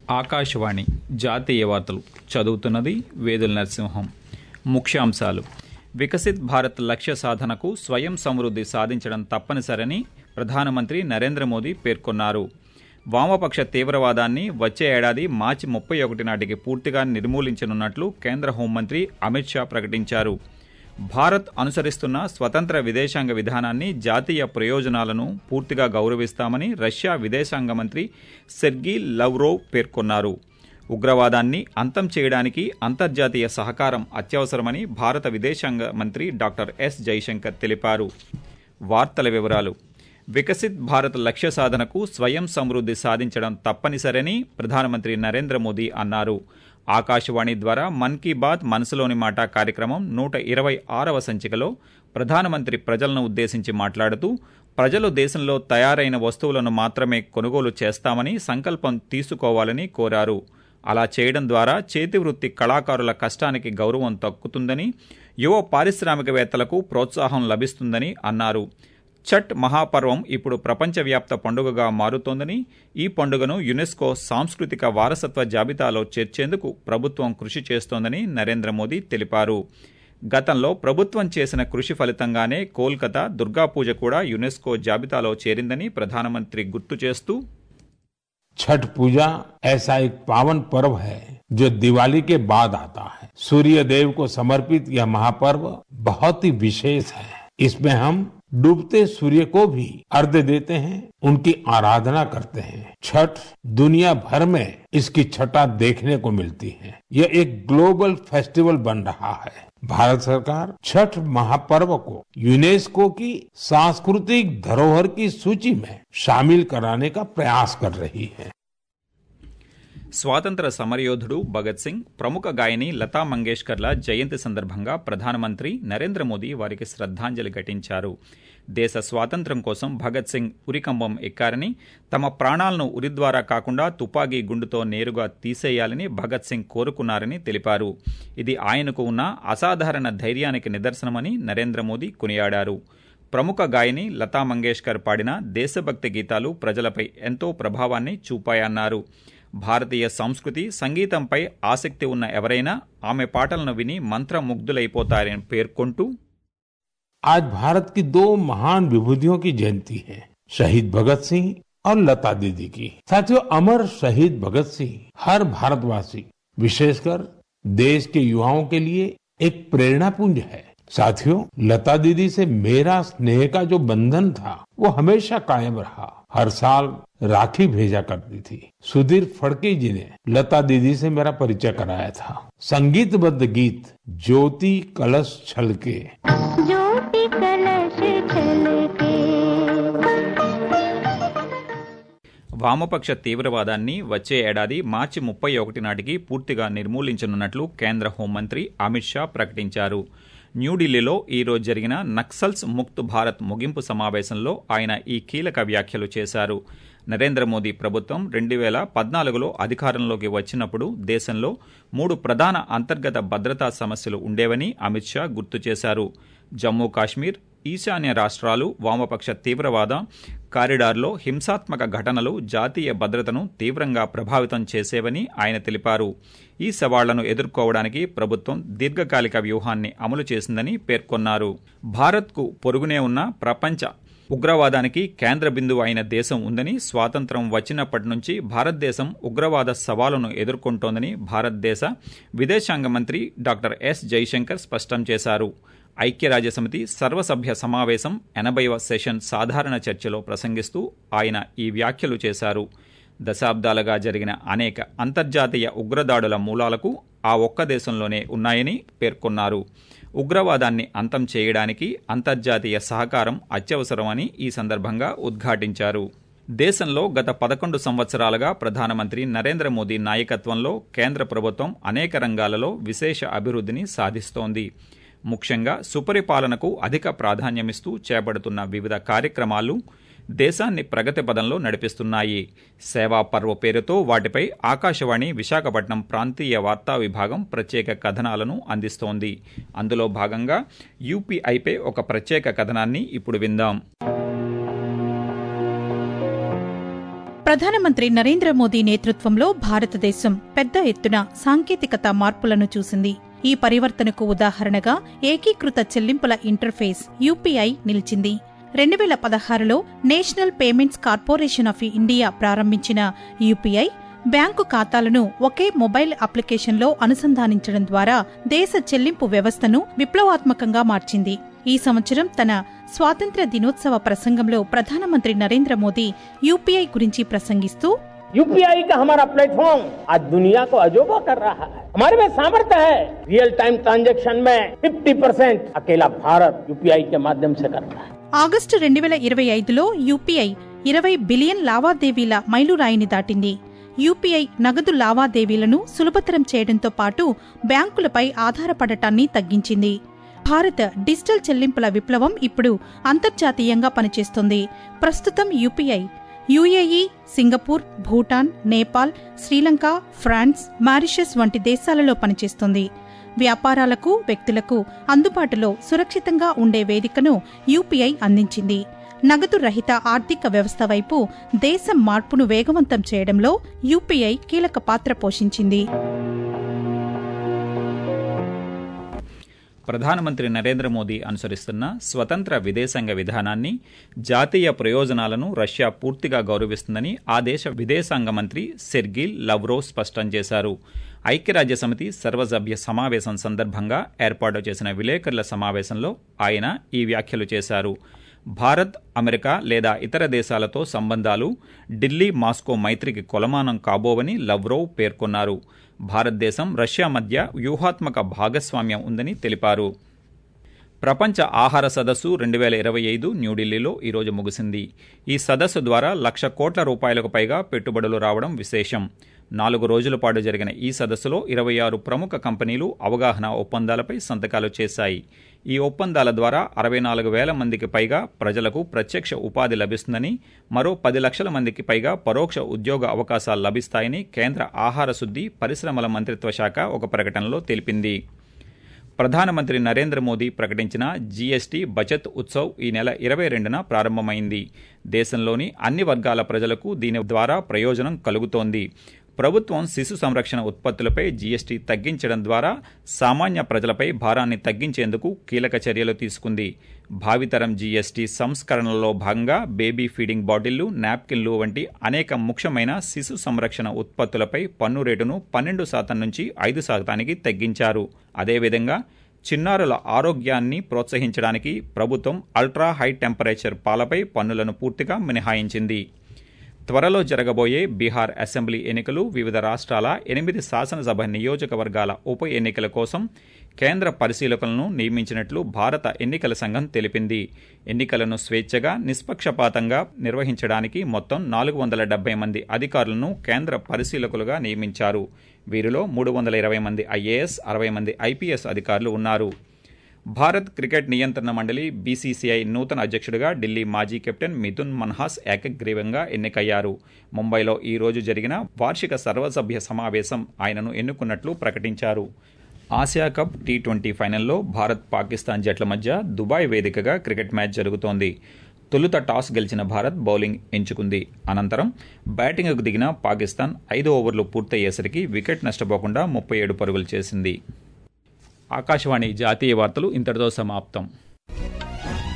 ఆకాశవాణి జాతీయ వార్తలు చదువుతున్నది వేదుల నరసింహం ముఖ్యాంశాలు వికసిత్ భారత్ లక్ష్య సాధనకు స్వయం సమృద్ధి సాధించడం తప్పనిసరని ప్రధానమంత్రి నరేంద్ర మోదీ పేర్కొన్నారు వామపక్ష తీవ్రవాదాన్ని వచ్చే ఏడాది మార్చి ముప్పై ఒకటి నాటికి పూర్తిగా నిర్మూలించనున్నట్లు కేంద్ర హోంమంత్రి అమిత్ షా ప్రకటించారు భారత్ అనుసరిస్తున్న స్వతంత్ర విదేశాంగ విధానాన్ని జాతీయ ప్రయోజనాలను పూర్తిగా గౌరవిస్తామని రష్యా విదేశాంగ మంత్రి సెర్గీ లవ్రోవ్ పేర్కొన్నారు ఉగ్రవాదాన్ని అంతం చేయడానికి అంతర్జాతీయ సహకారం అత్యవసరమని భారత విదేశాంగ మంత్రి డాక్టర్ ఎస్ జైశంకర్ తెలిపారు వార్తల వివరాలు వికసిత్ భారత్ లక్ష్య సాధనకు స్వయం సమృద్ధి సాధించడం తప్పనిసరని ప్రధానమంత్రి నరేంద్ర మోదీ అన్నారు ఆకాశవాణి ద్వారా మన్ కీ బాత్ మనసులోని మాట కార్యక్రమం నూట ఇరవై ఆరవ సంచికలో ప్రధానమంత్రి ప్రజలను ఉద్దేశించి మాట్లాడుతూ ప్రజలు దేశంలో తయారైన వస్తువులను మాత్రమే కొనుగోలు చేస్తామని సంకల్పం తీసుకోవాలని కోరారు అలా చేయడం ద్వారా చేతివృత్తి కళాకారుల కష్టానికి గౌరవం తక్కుతుందని యువ పారిశ్రామికవేత్తలకు ప్రోత్సాహం లభిస్తుందని అన్నారు ఛట్ మహాపర్వం ఇప్పుడు ప్రపంచవ్యాప్త పండుగగా మారుతోందని ఈ పండుగను యునెస్కో సాంస్కృతిక వారసత్వ జాబితాలో చేర్చేందుకు ప్రభుత్వం కృషి చేస్తోందని నరేంద్ర మోదీ తెలిపారు గతంలో ప్రభుత్వం చేసిన కృషి ఫలితంగానే కోల్కతా దుర్గాపూజ కూడా యునెస్కో జాబితాలో చేరిందని ప్రధానమంత్రి గుర్తు చేస్తూ छठ पूजा ऐसा एक पावन पर्व है जो दिवाली के बाद आता है सूर्य देव को समर्पित यह महापर्व बहुत ही विशेष है इसमें हम डूबते सूर्य को भी अर्घ्य देते हैं उनकी आराधना करते हैं छठ दुनिया भर में इसकी छठा देखने को मिलती है यह एक ग्लोबल फेस्टिवल बन रहा है भारत सरकार छठ महापर्व को यूनेस्को की सांस्कृतिक धरोहर की सूची में शामिल कराने का प्रयास कर रही है స్వాతంత్ర సమరయోధుడు భగత్ సింగ్ ప్రముఖ గాయని లతా మంగేష్కర్ల జయంతి సందర్భంగా ప్రధానమంత్రి నరేంద్ర మోదీ వారికి శ్రద్ధాంజలి ఘటించారు దేశ స్వాతంత్ర్యం కోసం భగత్ సింగ్ ఉరికంబం ఎక్కారని తమ ప్రాణాలను ఉరి ద్వారా కాకుండా తుపాకీ గుండుతో నేరుగా తీసేయాలని భగత్ సింగ్ కోరుకున్నారని తెలిపారు ఇది ఆయనకు ఉన్న అసాధారణ ధైర్యానికి నిదర్శనమని నరేంద్ర మోదీ కొనియాడారు ప్రముఖ గాయని లతా మంగేష్కర్ పాడిన దేశభక్తి గీతాలు ప్రజలపై ఎంతో ప్రభావాన్ని చూపాయన్నారు భారతీయ సంస్కృతి సంగీతంపై ఆసక్తి ఉన్న ఎవరైనా ఆమె పాటలను విని మంత్రముగ్ధులైపోతారని పేర్కొంటూ आज भारत की दो महान विभूतियों की जयंती है शहीद भगत सिंह और लता दीदी की साथियों अमर शहीद भगत सिंह हर भारतवासी विशेषकर देश के युवाओं के लिए एक प्रेरणा पुंज है साथियों लता दीदी से मेरा स्नेह का जो बंधन था वो हमेशा कायम रहा हर साल राखी भेजा करती थी सुधीर फड़के जी ने लता दीदी से मेरा परिचय कराया था संगीतबद्ध गीत ज्योति कलश छलके ज्योति कलश छलके వామపక్ష తీవ్రవాదాన్ని వచ్చే ఏడాది మార్చి ముప్పై ఒకటి నాటికి పూర్తిగా నిర్మూలించనున్నట్లు కేంద్ర హోంమంత్రి అమిత్ షా ప్రకటించారు న్యూఢిల్లీలో ఈరోజు జరిగిన నక్సల్స్ ముక్త్ భారత్ ముగింపు సమావేశంలో ఆయన ఈ కీలక వ్యాఖ్యలు చేశారు నరేంద్ర మోదీ ప్రభుత్వం రెండు వేల పద్నాలుగులో అధికారంలోకి వచ్చినప్పుడు దేశంలో మూడు ప్రధాన అంతర్గత భద్రతా సమస్యలు ఉండేవని అమిత్ షా గుర్తు చేశారు జమ్మూ కాశ్మీర్ ఈశాన్య రాష్ట్రాలు వామపక్ష తీవ్రవాద కారిడార్లో హింసాత్మక ఘటనలు జాతీయ భద్రతను తీవ్రంగా ప్రభావితం చేసేవని ఆయన తెలిపారు ఈ సవాళ్లను ఎదుర్కోవడానికి ప్రభుత్వం దీర్ఘకాలిక వ్యూహాన్ని అమలు చేసిందని పేర్కొన్నారు భారత్కు పొరుగునే ఉన్న ప్రపంచ ఉగ్రవాదానికి కేంద్ర బిందువు అయిన దేశం ఉందని స్వాతంత్రం వచ్చినప్పటి నుంచి భారతదేశం ఉగ్రవాద సవాలును ఎదుర్కొంటోందని భారతదేశ విదేశాంగ మంత్రి డాక్టర్ ఎస్ జైశంకర్ స్పష్టం చేశారు ఐక్యరాజ్యసమితి సర్వసభ్య సమావేశం ఎనభైవ సెషన్ సాధారణ చర్చలో ప్రసంగిస్తూ ఆయన ఈ వ్యాఖ్యలు చేశారు దశాబ్దాలుగా జరిగిన అనేక అంతర్జాతీయ ఉగ్రదాడుల మూలాలకు ఆ ఒక్క దేశంలోనే ఉన్నాయని పేర్కొన్నారు ఉగ్రవాదాన్ని అంతం చేయడానికి అంతర్జాతీయ సహకారం అత్యవసరమని ఈ సందర్భంగా ఉద్ఘాటించారు దేశంలో గత పదకొండు సంవత్సరాలుగా ప్రధానమంత్రి నరేంద్ర మోదీ నాయకత్వంలో కేంద్ర ప్రభుత్వం అనేక రంగాలలో విశేష అభివృద్ధిని సాధిస్తోంది ముఖ్యంగా సుపరిపాలనకు అధిక ప్రాధాన్యమిస్తూ చేపడుతున్న వివిధ కార్యక్రమాలు దేశాన్ని ప్రగతి పదంలో నడిపిస్తున్నాయి సేవా పర్వ పేరుతో వాటిపై ఆకాశవాణి విశాఖపట్నం ప్రాంతీయ వార్తా విభాగం ప్రత్యేక కథనాలను అందిస్తోంది అందులో భాగంగా యూపీఐపై ఒక ప్రత్యేక కథనాన్ని ఇప్పుడు విందాం ప్రధానమంత్రి నరేంద్ర మోదీ నేతృత్వంలో భారతదేశం పెద్ద ఎత్తున సాంకేతికత మార్పులను చూసింది ఈ పరివర్తనకు ఉదాహరణగా ఏకీకృత చెల్లింపుల ఇంటర్ఫేస్ యూపీఐ నిలిచింది రెండు వేల పదహారులో national payments corporation of India ప్రారంభించిన యూపీఐ బ్యాంకు ఖాతాలను ఒకే మొబైల్ అప్లికేషన్లో అనుసంధానించడం ద్వారా దేశ చెల్లింపు వ్యవస్థను విప్లవాత్మకంగా మార్చింది ఈ సంవత్సరం తన స్వాతంత్ర్య దినోత్సవ ప్రసంగంలో ప్రధానమంత్రి నరేంద్ర మోదీ యూపీఐ గురించి ప్రసంగిస్తూ यूपीआई का हमारा प्लेटफॉर्म आज दुनिया को अजोबा कर रहा है हमारे में सामर्थ्य है रियल टाइम ट्रांजैक्शन में 50 परसेंट अकेला भारत यूपीआई के माध्यम से कर रहा है ఆగస్టు రెండు వేల ఇరవై ఐదులో యూపీఐ ఇరవై బిలియన్ లావాదేవీల మైలురాయిని దాటింది యూపీఐ నగదు లావాదేవీలను సులభతరం చేయడంతో పాటు బ్యాంకులపై ఆధారపడటాన్ని తగ్గించింది భారత్ డిజిటల్ చెల్లింపుల విప్లవం ఇప్పుడు అంతర్జాతీయంగా పనిచేస్తోంది ప్రస్తుతం UPI UAE Singapore Bhutan Nepal Sri Lanka France Mauritius వంటి దేశాలలో పనిచేస్తుంది వ్యాపారాలకు వ్యక్తులకు అందుబాటులో సురక్షితంగా ఉండే వేదికను యూపీఐ అందించింది నగదు రహిత ఆర్థిక వ్యవస్థ వైపు దేశం మార్పును వేగవంతం చేయడంలో యూపీఐ కీలక పాత్ర పోషించింది ప్రధానమంత్రి నరేంద్ర మోదీ అనుసరిస్తున్న స్వతంత్ర విదేశాంగ విధానాన్ని జాతీయ ప్రయోజనాలను రష్యా పూర్తిగా గౌరవిస్తుందని ఆ దేశ విదేశాంగ మంత్రి సెర్గిల్ లవ్రో స్పష్టం చేశారు ఐక్యరాజ్య సమితి సర్వసభ్య సమావేశం సందర్భంగా ఏర్పాటు చేసిన విలేకరుల సమావేశంలో ఆయన ఈ వ్యాఖ్యలు చేశారు భారత్ అమెరికా లేదా ఇతర దేశాలతో సంబంధాలు ఢిల్లీ మాస్కో మైత్రికి కొలమానం కాబోవని లవ్రోవ్ పేర్కొన్నారు భారతదేశం రష్యా మధ్య వ్యూహాత్మక భాగస్వామ్యం ఉందని తెలిపారు ప్రపంచ ఆహార సదస్సు రెండు వేల ఇరవై ఐదు న్యూఢిల్లీలో ఈరోజు ముగిసింది ఈ సదస్సు ద్వారా లక్ష కోట్ల రూపాయలకు పైగా పెట్టుబడులు రావడం విశేషం నాలుగు రోజుల పాటు జరిగిన ఈ సదస్సులో ఇరవై ఆరు ప్రముఖ కంపెనీలు అవగాహన ఒప్పందాలపై సంతకాలు చేశాయి ఈ ఒప్పందాల ద్వారా అరవై నాలుగు వేల మందికి పైగా ప్రజలకు ప్రత్యక్ష ఉపాధి లభిస్తుందని మరో పది లక్షల మందికి పైగా పరోక్ష ఉద్యోగ అవకాశాలు లభిస్తాయని కేంద్ర ఆహార శుద్ధి పరిశ్రమల మంత్రిత్వ శాఖ ఒక ప్రకటనలో తెలిపింది ప్రధానమంత్రి నరేంద్ర మోదీ ప్రకటించిన జీఎస్టీ బచత్ ఉత్సవ్ ఈ నెల ఇరవై రెండున ప్రారంభమైంది దేశంలోని అన్ని వర్గాల ప్రజలకు దీని ద్వారా ప్రయోజనం కలుగుతోంది ప్రభుత్వం శిశు సంరక్షణ ఉత్పత్తులపై జీఎస్టీ తగ్గించడం ద్వారా సామాన్య ప్రజలపై భారాన్ని తగ్గించేందుకు కీలక చర్యలు తీసుకుంది భావితరం జీఎస్టీ సంస్కరణలో భాగంగా బేబీ ఫీడింగ్ బాటిళ్లు నాప్కిన్లు వంటి అనేక ముఖ్యమైన శిశు సంరక్షణ ఉత్పత్తులపై పన్ను రేటును పన్నెండు శాతం నుంచి ఐదు శాతానికి తగ్గించారు అదేవిధంగా చిన్నారుల ఆరోగ్యాన్ని ప్రోత్సహించడానికి ప్రభుత్వం అల్ట్రా హై టెంపరేచర్ పాలపై పన్నులను పూర్తిగా మినహాయించింది త్వరలో జరగబోయే బీహార్ అసెంబ్లీ ఎన్నికలు వివిధ రాష్ట్రాల ఎనిమిది శాసనసభ నియోజకవర్గాల ఉప ఎన్నికల కోసం కేంద్ర పరిశీలకులను నియమించినట్లు భారత ఎన్నికల సంఘం తెలిపింది ఎన్నికలను స్వేచ్ఛగా నిష్పక్షపాతంగా నిర్వహించడానికి మొత్తం నాలుగు వందల డెబ్బై మంది అధికారులను కేంద్ర పరిశీలకులుగా నియమించారు వీరిలో మూడు వందల ఇరవై మంది ఐఏఎస్ అరవై మంది ఐపీఎస్ అధికారులు ఉన్నారు భారత్ క్రికెట్ నియంత్రణ మండలి బీసీసీఐ నూతన అధ్యక్షుడిగా ఢిల్లీ మాజీ కెప్టెన్ మిథున్ మన్హాస్ ఏకగ్రీవంగా ఎన్నికయ్యారు ముంబైలో ఈ రోజు జరిగిన వార్షిక సర్వసభ్య సమావేశం ఆయనను ఎన్నుకున్నట్లు ప్రకటించారు ఆసియా కప్ టీ ట్వంటీ ఫైనల్లో భారత్ పాకిస్తాన్ జట్ల మధ్య దుబాయ్ వేదికగా క్రికెట్ మ్యాచ్ జరుగుతోంది తొలుత టాస్ గెలిచిన భారత్ బౌలింగ్ ఎంచుకుంది అనంతరం బ్యాటింగ్కు దిగిన పాకిస్తాన్ ఐదు ఓవర్లు పూర్తయ్యేసరికి వికెట్ నష్టపోకుండా ముప్పై ఏడు పరుగులు చేసింది ఆకాశవాణి జాతీయ వార్తలు ఇంతటితో సమాప్తం